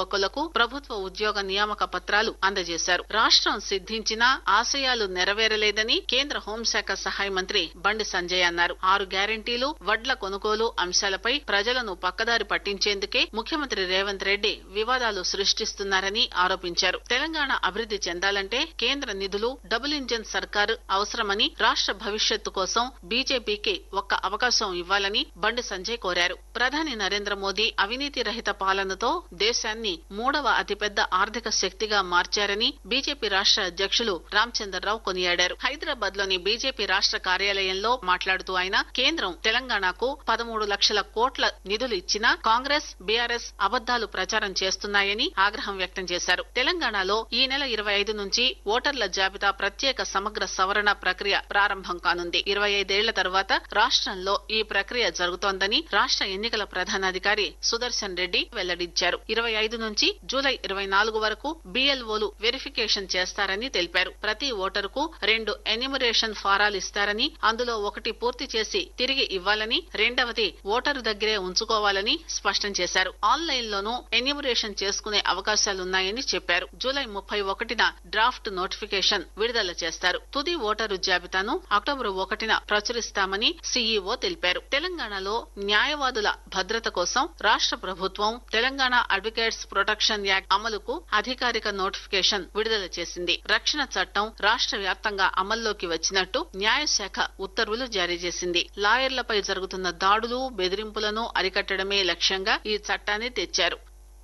యువకులకు ప్రభుత్వ ఉద్యోగ నియామక పత్రాలు అందజేశారు రాష్ట్రం సిద్ధించినా ఆశయాలు నెరవేరలేదని కేంద్ర హోంశాఖ సహాయ మంత్రి బండి సంజయ్ అన్నారు ఆరు గ్యారంటీలు వడ్ల కొనుగోలు అంశాలపై ప్రజలను పక్కదారి పట్టించేందుకే ముఖ్యమంత్రి రేవంత్ రెడ్డి వివాదాలు సృష్టిస్తున్నారని ఆరోపించారు తెలంగాణ అభివృద్ది చెందాలంటే కేంద్ర నిధులు డబుల్ ఇంజన్ సర్కారు అవసరమని రాష్ట్ర భవిష్యత్తు కోసం బీజేపీకి ఒక్క అవకాశం ఇవ్వాలని బండి సంజయ్ కోరారు ప్రధాని నరేంద్ర మోదీ అవినీతి రహిత పాలనతో దేశాన్ని మూడవ అతిపెద్ద ఆర్థిక శక్తిగా మార్చారని బీజేపీ రాష్ట్ర అధ్యక్షులు రామచంద్రరావు కొనియాడారు హైదరాబాద్ లోని బీజేపీ రాష్ట్ర కార్యాలయంలో మాట్లాడుతూ ఆయన కేంద్రం తెలంగాణకు పదమూడు లక్షల కోట్ల నిధులు ఇచ్చినా కాంగ్రెస్ బీఆర్ఎస్ అబద్దాలు ప్రచారం చేస్తున్నాయని ఆగ్రహం వ్యక్తం చేశారు తెలంగాణలో ఈ నెల ఇరవై ఐదు నుంచి ఓటర్ల జాబితా ప్రత్యేక సమగ్ర సవరణ ప్రక్రియ ప్రారంభం కానుంది ఇరవై ఐదేళ్ల తర్వాత రాష్ట్రంలో ఈ ప్రక్రియ జరుగుతోందని రాష్ట్ర ఎన్నికల ప్రధానాధికారి సుదర్శన్ రెడ్డి వెల్లడించారు ఇరవై ఐదు నుంచి జూలై ఇరవై నాలుగు వరకు బిఎల్ఓలు వెరిఫికేషన్ చేస్తారని తెలిపారు ప్రతి ఓటరుకు రెండు ఎన్యూమరేషన్ ఫారాలు ఇస్తారని అందులో ఒకటి పూర్తి చేసి తిరిగి ఇవ్వాలని రెండవది ఓటరు దగ్గరే ఉంచుకోవాలని స్పష్టం చేశారు ఆన్లైన్ లోనూ ఎన్యూమరేషన్ చేసుకునే అవకాశాలున్నాయని చెప్పారు జూలై ముప్పై ఒకటిన డ్రాఫ్ట్ నోటిఫికేషన్ విడుదల చేస్తారు తుది ఓటరు జాబితాను అక్టోబర్ ఒకటిన ప్రచురిస్తామని సీఈఓ తెలిపారు తెలంగాణలో న్యాయవాదుల భద్రత కోసం రాష్ట్ర ప్రభుత్వం తెలంగాణ అడ్వకేట్స్ ప్రొటెక్షన్ యాక్ట్ అమలుకు అధికారిక నోటిఫికేషన్ విడుదల చేసింది రక్షణ చట్టం రాష్ట్ర వ్యాప్తంగా అమల్లోకి వచ్చినట్టు న్యాయశాఖ ఉత్తర్వులు జారీ చేసింది లాయర్లపై జరుగుతున్న దాడులు బెదిరింపులను అరికట్టడమే లక్ష్యంగా ఈ చట్టాన్ని తెచ్చారు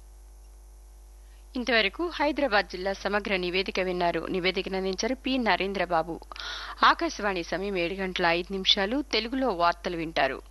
ఇంతవరకు హైదరాబాద్ జిల్లా సమగ్ర నివేదిక విన్నారు నివేదికను అందించారు పి నరేంద్రబాబు ఆకాశవాణి సమయం ఏడు గంటల ఐదు నిమిషాలు తెలుగులో వార్తలు వింటారు